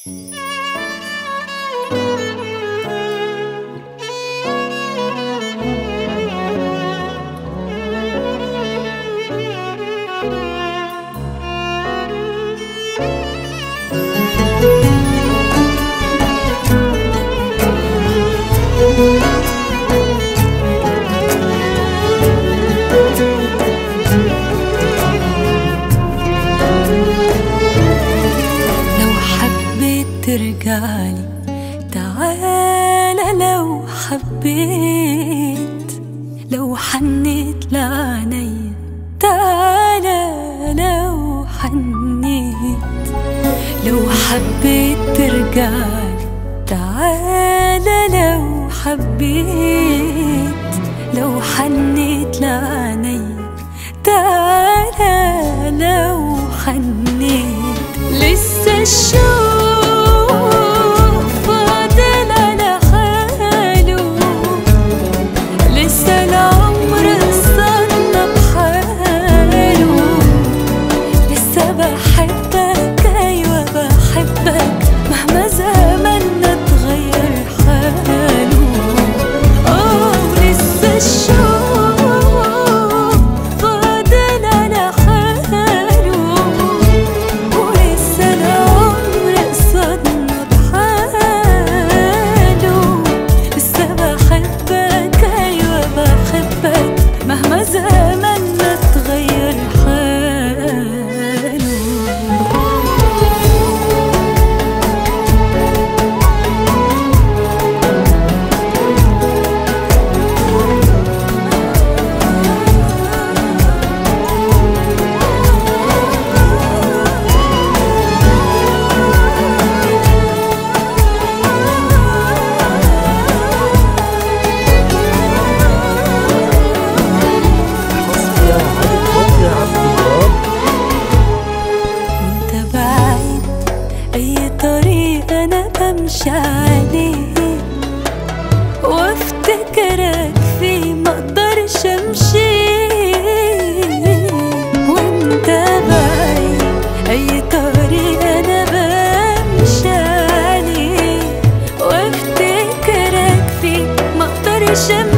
لو حبيت ترجعلي تعالى لو حبيت لو حنيت لعينيا تعالى لو حنيت لو حبيت ترجعلي تعالى لو حبيت لو حنيت لعينيا تعالى لو حنيت لسه الشوق فاضل على حاله لسه العمر صدنا بحاله لسه بحبك ايوه بحبك مهما زماننا اتغير حاله اه لسه الشوق فاضل على حاله ولسه العمر قصادنا بحاله لسه بحبك ايوه بحبك مهما زماننا اتغير حاله حصري على موقع عبد الوهاب وانت بعيد اي طريق انا بمشي عليه وافتكرك فيه مقدرش امشي وانت بعيد اي طريق انا بمشي عليه وافتكرك فيه مقدرش امشي